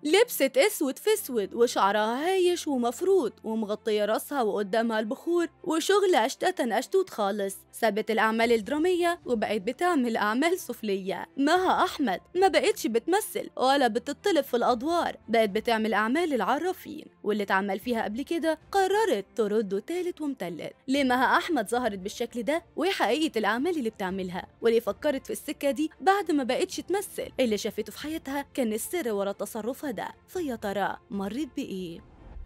لبست اسود في اسود وشعرها هايش ومفروض ومغطية راسها وقدامها البخور وشغل اشتتن اشتوت خالص سابت الاعمال الدرامية وبقت بتعمل اعمال سفلية مها احمد ما بقتش بتمثل ولا بتطلب في الادوار بقت بتعمل اعمال العرافين واللي اتعمل فيها قبل كده قررت ترده تالت ومتلت ليه مها احمد ظهرت بالشكل ده وايه حقيقة الاعمال اللي بتعملها وليه فكرت في السكة دي بعد ما بقتش تمثل اللي شافته في حياتها كان السر ورا تصرفها ده فيا ترى مرت بإيه؟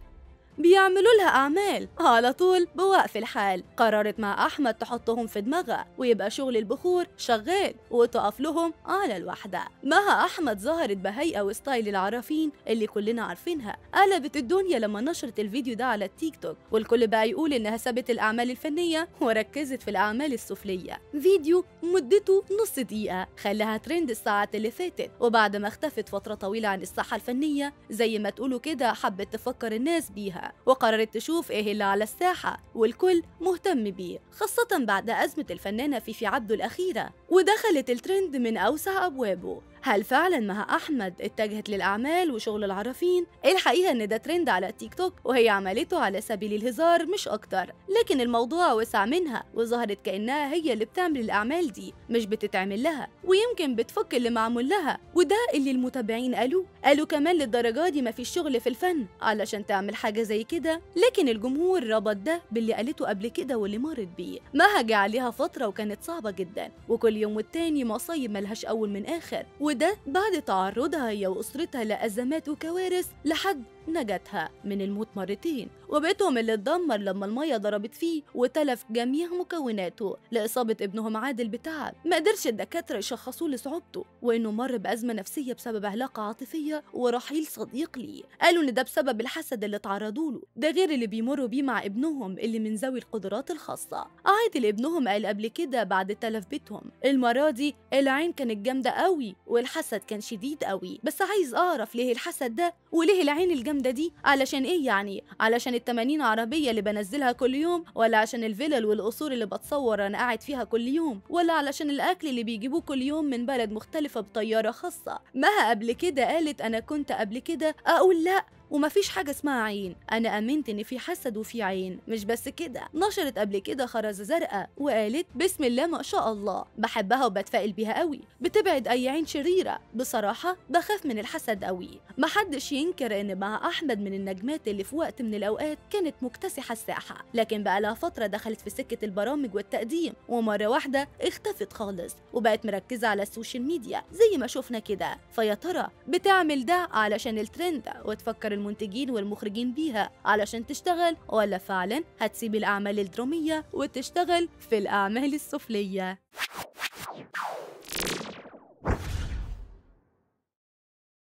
بيعملوا لها أعمال على طول بوقف الحال قررت مع أحمد تحطهم في دماغها ويبقى شغل البخور شغال وتقف لهم على الوحدة مها أحمد ظهرت بهيئة وستايل العرافين اللي كلنا عارفينها قلبت الدنيا لما نشرت الفيديو ده على التيك توك والكل بقى يقول إنها سابت الأعمال الفنية وركزت في الأعمال السفلية فيديو مدته نص دقيقة خلاها ترند الساعات اللي فاتت وبعد ما اختفت فترة طويلة عن الساحة الفنية زي ما تقولوا كده حبت تفكر الناس بيها وقررت تشوف ايه اللي على الساحة والكل مهتم بيه خاصة بعد أزمة الفنانة فيفي عبده الأخيرة ودخلت الترند من أوسع أبوابه هل فعلا مها أحمد اتجهت للأعمال وشغل العرافين؟ الحقيقة إن ده ترند على التيك توك وهي عملته على سبيل الهزار مش أكتر لكن الموضوع وسع منها وظهرت كأنها هي اللي بتعمل الأعمال دي مش بتتعمل لها ويمكن بتفك اللي معمول لها وده اللي المتابعين قالوه قالوا كمان للدرجة دي مفيش شغل في الفن علشان تعمل حاجة زي كده لكن الجمهور ربط ده باللي قالته قبل كده واللي مرت بيه مها جه عليها فترة وكانت صعبة جدا وكل يوم والتاني مصايب ملهاش أول من آخر وده بعد تعرضها هي وأسرتها لأزمات وكوارث لحد نجتها من الموت مرتين وبيتهم اللي اتدمر لما المية ضربت فيه وتلف جميع مكوناته لإصابة ابنهم عادل بتعب ما قدرش الدكاترة يشخصوه لصعوبته وإنه مر بأزمة نفسية بسبب علاقة عاطفية ورحيل صديق ليه قالوا إن ده بسبب الحسد اللي اتعرضوا له ده غير اللي بيمروا بيه مع ابنهم اللي من ذوي القدرات الخاصة عادل ابنهم قال قبل كده بعد تلف بيتهم المرة دي العين كانت جامدة قوي والحسد كان شديد قوي بس عايز أعرف ليه الحسد ده وليه العين الجامدة دي علشان إيه يعني علشان التمانين عربية اللي بنزلها كل يوم ولا عشان الفلل والقصور اللي بتصور أنا قاعد فيها كل يوم ولا علشان الأكل اللي بيجيبوه كل يوم من بلد مختلفة بطيارة خاصة مها قبل كده قالت أنا كنت قبل كده أقول لأ ومفيش حاجة اسمها عين أنا أمنت إن في حسد وفي عين مش بس كده نشرت قبل كده خرزة زرقاء وقالت بسم الله ما شاء الله بحبها وبتفائل بيها قوي بتبعد أي عين شريرة بصراحة بخاف من الحسد قوي محدش ينكر إن مع أحمد من النجمات اللي في وقت من الأوقات كانت مكتسحة الساحة لكن بقى لها فترة دخلت في سكة البرامج والتقديم ومرة واحدة اختفت خالص وبقت مركزة على السوشيال ميديا زي ما شفنا كده فيا ترى بتعمل ده علشان الترند وتفكر المنتجين والمخرجين بيها علشان تشتغل ولا فعلا هتسيب الأعمال الدرامية وتشتغل في الأعمال السفلية